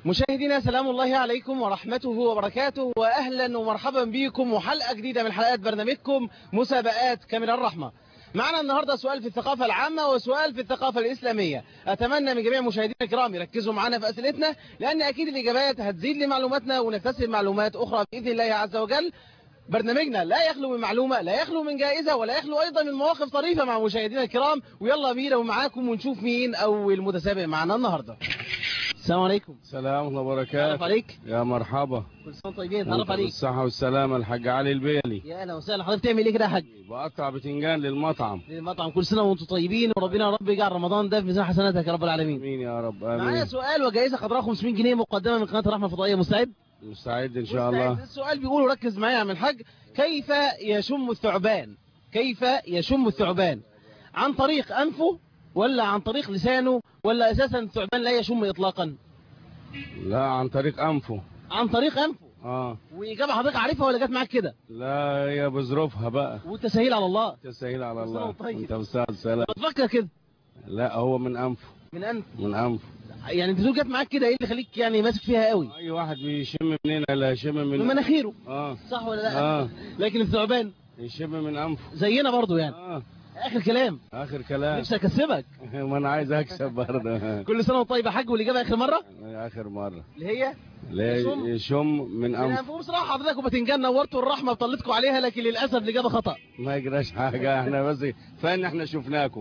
مشاهدينا سلام الله عليكم ورحمته وبركاته وأهلا ومرحبا بكم وحلقة جديدة من حلقات برنامجكم مسابقات كامل الرحمة معنا النهاردة سؤال في الثقافة العامة وسؤال في الثقافة الإسلامية أتمنى من جميع مشاهدينا الكرام يركزوا معنا في أسئلتنا لأن أكيد الإجابات هتزيد لمعلوماتنا ونكتسب معلومات أخرى بإذن الله عز وجل برنامجنا لا يخلو من معلومة لا يخلو من جائزة ولا يخلو أيضا من مواقف طريفة مع مشاهدينا الكرام ويلا بينا ومعاكم ونشوف مين أول متسابق معنا النهاردة السلام عليكم سلام الله تعرف وبركاته عليك يا مرحبا كل سنة وأنت طيبين تعرف وانت عليك بالصحة والسلامة الحاج علي البيلي يا أهلا وسهلا حضرتك تعمل إيه كده يا حاج بقطع بتنجان للمطعم المطعم كل سنة وأنتم طيبين وربنا يا رب يجعل رمضان ده في ميزان حسناتك يا رب العالمين امين يا رب معايا امين سؤال وجائزة قدرها 500 جنيه مقدمة من قناة الرحمة الفضائية مستعد؟ مستعد ان شاء مستعد. الله السؤال بيقول ركز معايا يا عم الحاج كيف يشم الثعبان كيف يشم الثعبان عن طريق أنفه ولا عن طريق لسانه ولا أساسا الثعبان لا يشم إطلاقا لا عن طريق انفه عن طريق أنفه اه وإجابة حضرتك عارفها ولا جت معاك كده لا هي بظروفها بقى والتسهيل على الله تسهيل على كل سنة الله وأنت طيب. انت بالصحة والسلامة بتفكر كده لا هو من انفه من أنف من انفه يعني انت بتقول جت معاك كده ايه اللي خليك يعني ماسك فيها قوي اي واحد بيشم منين لا يشم من من مناخيره اه صح ولا لا اه لكن الثعبان يشم من انفه زينا برضو يعني اه اخر كلام اخر كلام نفسي اكسبك ما انا عايز اكسب برضه كل سنه وانت طيب يا حاج والاجابه اخر مره اخر مرة اللي هي لا يشم؟ يشم من انا انفه بقول بصراحه حضرتك وبتنجان نورتوا الرحمه وطلتكم عليها لكن للاسف الاجابه خطا ما يجراش حاجة احنا بس فان احنا شفناكم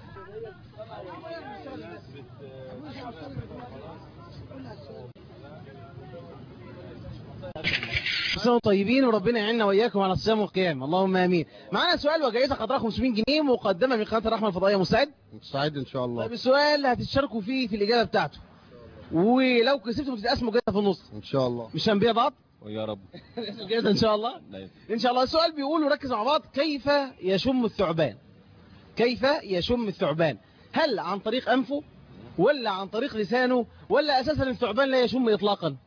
كل سنه وانتم طيبين وربنا يعيننا واياكم على الصيام والقيام اللهم امين معانا سؤال وجائزه قدرها 500 جنيه مقدمه من قناه الرحمه الفضائيه مستعد مستعد ان شاء الله طيب السؤال هتتشاركوا فيه في الاجابه بتاعته ولو كسبتوا بتتقسموا جائزه في النص ان شاء الله مش هنبيع بعض ويا رب الجائزه ان شاء الله ان شاء الله السؤال بيقول وركز مع بعض كيف يشم الثعبان كيف يشم الثعبان هل عن طريق انفه ولا عن طريق لسانه ولا اساسا الثعبان لا يشم اطلاقا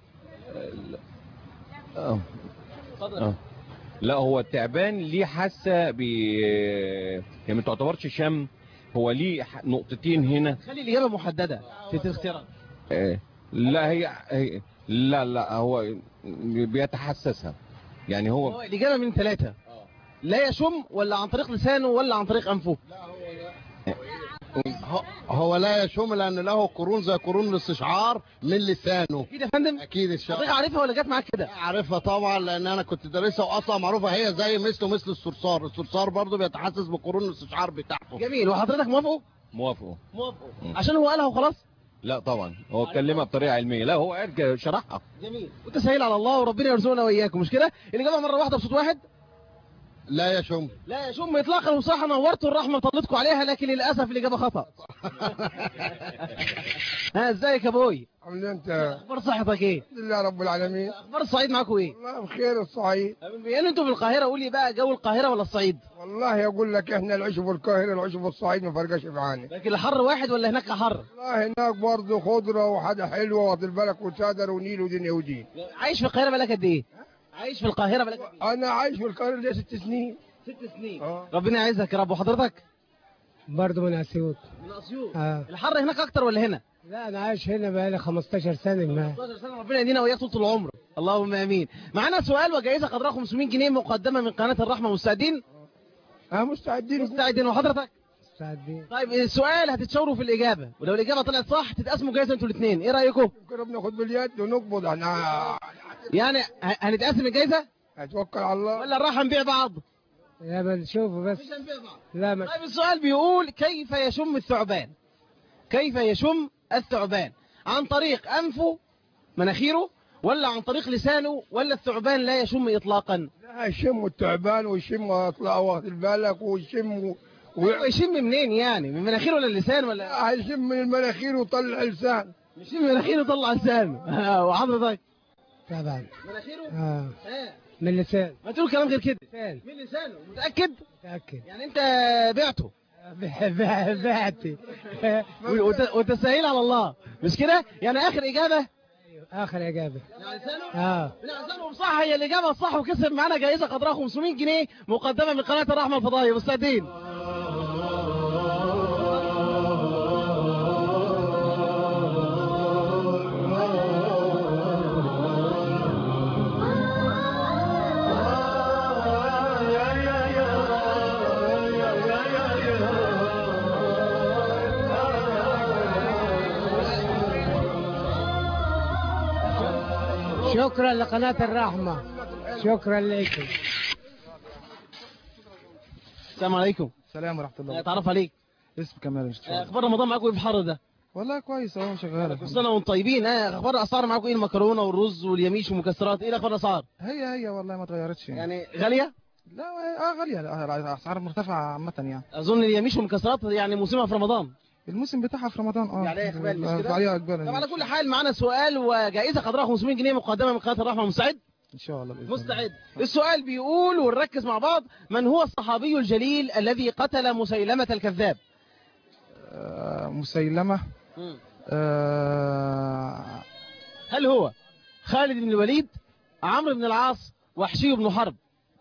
اه اه لا هو التعبان ليه حاسه ب هي ما تعتبرش شم هو ليه ح- نقطتين هنا خلي الاجابه محدده في الاختيارات آه لا هي, هي لا لا هو بيتحسسها يعني هو هو الاجابه من ثلاثه لا يشم ولا عن طريق لسانه ولا عن طريق انفه هو- هو لا يشم لان له قرون زي قرون الاستشعار من لسانه كده يا فندم اكيد ان شاء حضرتك الله عارفها ولا جت معاك كده عارفها طبعا لان انا كنت دارسها واصلا معروفه هي زي مثله مثل الصرصار الصرصار برضه بيتحسس بقرون الاستشعار بتاعته جميل وحضرتك موافقه موافقه موافقه مم. عشان هو قالها وخلاص لا طبعا هو اتكلمها بطريقه علميه لا هو قال شرحها جميل وتسهيل على الله وربنا يرزقنا واياكم مش كده الاجابه مره واحده بصوت واحد لا يشم لا يشم اطلاقا وصح نورتوا الرحمه طلتكم عليها لكن للاسف الاجابه خطا ها ازيك يا ابوي عامل إيه انت اخبار صحتك ايه الحمد لله رب العالمين اخبار الصعيد معاكم ايه والله بخير الصعيد بما ان انتوا في القاهره قولي بقى جو القاهره ولا الصعيد والله اقول لك احنا العيش في القاهره العيش في الصعيد ما فرقش معانا لكن الحر واحد ولا هناك حر والله هناك برضه خضره وحاجه حلوه واخد بالك وسادر ونيل ودنيا ودين عايش في القاهره بقالك قد ايه عايش في القاهره بقالك قد ايه انا عايش في القاهره لي ست سنين ست سنين اه ربنا يعزك يا رب وحضرتك برضه من اسيوط من اسيوط اه الحر هناك اكتر ولا هنا لا انا عايش هنا بقالي 15 سنه ما 16 سنه ربنا يدينا واياك طول العمر اللهم امين معانا سؤال وجائزه قدرها 500 جنيه مقدمه من قناه الرحمه مستعدين اه مستعدين مستعدين وحضرتك مستعدين طيب السؤال هتتشاوروا في الإجابة ولو الإجابة طلعت صح تتقسموا جايزة انتوا الاثنين إيه رأيكم؟ كنا بناخد باليد ونقبض احنا يعني ه- هنتقسم الجايزة اتوكل على الله ولا نروح نبيع بعض؟ يا بنشوفه بس مش هنبيع بعض لا ما طيب السؤال بيقول كيف يشم الثعبان؟ كيف يشم الثعبان؟ عن طريق أنفه مناخيره ولا عن طريق لسانه ولا الثعبان لا يشم إطلاقا؟ لا يشم التعبان ويشم اطلع واخد بالك ويشم و... يشم منين يعني؟ من مناخيره ولا اللسان ولا؟ هيشم من المناخير ويطلع لسان يشم مناخيره ويطلع لسانه وحضرتك طبعا مناخيره؟ اه اه من لسان ما تقول كلام غير كده لسان من لسانه متأكد؟ متاكد يعني أنت بعته بع- بع- بعتي وت- وتسهيل على الله مش كده يعني اخر اجابه اخر اجابه يعني لسانه اه لسانهم صح هي الاجابه الصح وكسب معانا جائزه قدرها 500 جنيه مقدمه من قناه الرحمه الفضائيه مستعدين شكرا لقناة الرحمة شكرا لكم السلام عليكم السلام ورحمة الله اتعرف عليك اسم كمال ان شاء الله اخبار رمضان معاكم ايه في الحر ده والله كويس اهو شغالة كل سنه وانتم طيبين ها اخبار الاسعار معاكم ايه المكرونه والرز واليميش والمكسرات ايه اخبار الاسعار هي هي والله ما اتغيرتش يعني يعني غاليه لا اه غالية لا، الاسعار مرتفعة عامة يعني اظن اليميش والمكسرات يعني موسمها في رمضان الموسم بتاعها في رمضان اه عليها إقبال، مش كده؟ عليها اقبال طب على كل حال معانا سؤال وجائزه قدرها 500 جنيه مقدمه من قناه الرحمه مستعد ان شاء الله بإذن الله. مستعد السؤال بيقول ونركز مع بعض من هو الصحابي الجليل الذي قتل مسيلمه الكذاب آه مسيلمة آه هل هو خالد بن الوليد عمرو بن العاص وحشي بن حرب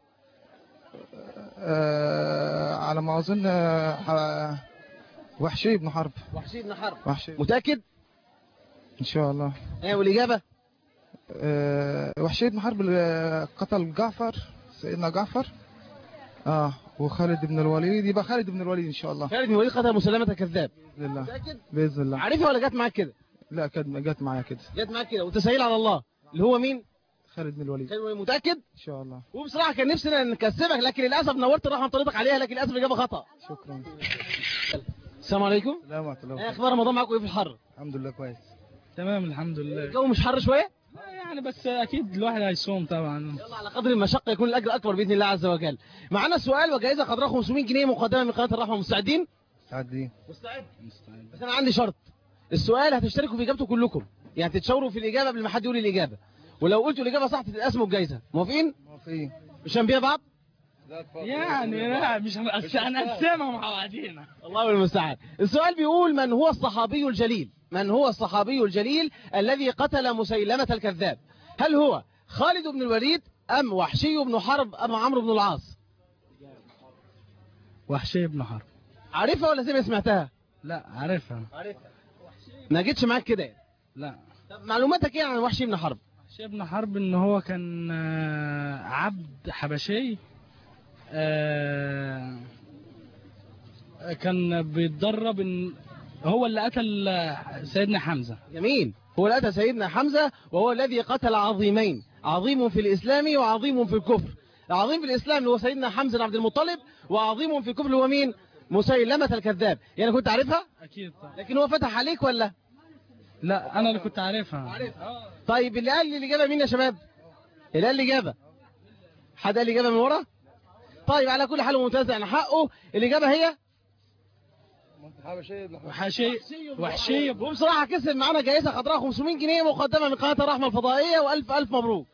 آه على ما اظن آه آه، وحشي بن حرب وحشي بن حرب وحشي متاكد ان شاء الله ايه والاجابه آه وحشي بن حرب اللي قتل جعفر سيدنا جعفر اه وخالد بن الوليد يبقى خالد بن الوليد ان شاء الله خالد بن الوليد قتل مسيلمه الكذاب باذن الله متاكد باذن الله عارفها ولا جت معاك كده لا كد جت معايا كده جت معاك كده وتسهيل على الله اللي هو مين خالد بن الوليد خالد بن الوليد متاكد ان شاء الله وبصراحه كان نفسنا نكسبك لكن للاسف نورت الرحمه طريقك عليها لكن للاسف الاجابه خطا شكرا السلام عليكم السلام ورحمه الله ايه اخبار رمضان معاكم ايه في الحر الحمد لله كويس تمام الحمد لله الجو مش حر شويه يعني بس اكيد الواحد هيصوم طبعا يلا على قدر المشقه يكون الاجر اكبر باذن الله عز وجل معانا سؤال وجائزه قدرها 500 جنيه مقدمه من قناه الرحمه مستعدين سعدين مستعد بس انا عندي شرط السؤال هتشتركوا في اجابته كلكم يعني تتشاوروا في الاجابه قبل ما حد يقول الاجابه ولو قلتوا الاجابه صح تتقسموا الجائزه موافقين موافقين مش هنبيع بعض يعني لا مش هنقس- هنقسمها مع بعضينا الله المستعان السؤال بيقول من هو الصحابي الجليل من هو الصحابي الجليل الذي قتل مسيلمة الكذاب هل هو خالد بن الوليد أم وحشي بن حرب أم عمرو بن العاص وحشي بن حرب عارفها ولا زي ما سمعتها لا عارفها ما جيتش معاك كده يعني. لا طب معلوماتك ايه عن وحشي بن حرب وحشي بن حرب ان هو كان آه، عبد حبشي آه، كان بيتدرب ان هو اللي قتل آه، سيدنا حمزة جميل هو اللي أتى سيدنا حمزة وهو الذي قتل عظيمين عظيم في الإسلام وعظيم في الكفر العظيم في الإسلام اللي هو سيدنا حمزة بن عبد المطلب وعظيم في الكفر اللي هو مين مسيلمة الكذاب يعني كنت عارفها اكيد طبعا لكن هو فتح عليك ولا لا انا اللي كنت عارفها طيب اللي قال لي الإجابة مين يا شباب اللي قال الإجابة حد قال الإجابة من ورا طيب على كل حال ممتاز يعني حقه الإجابة هي وحشي وحشي وبصراحة كسب معانا جائزة قدرها 500 جنيه مقدمة من قناة الرحمة الفضائية وألف ألف مبروك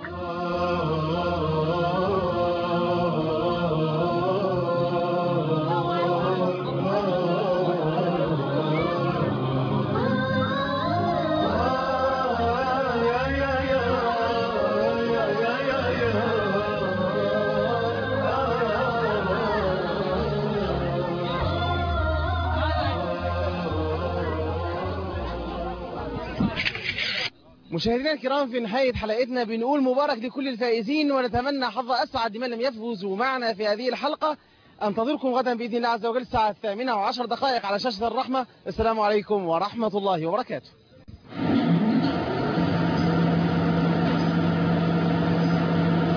مشاهدينا الكرام في نهاية حلقتنا بنقول مبارك لكل الفائزين ونتمنى حظ أسعد من لم يفوزوا معنا في هذه الحلقة أنتظركم غدا بإذن الله عز وجل الساعة الثامنة وعشر دقائق على شاشة الرحمة السلام عليكم ورحمة الله وبركاته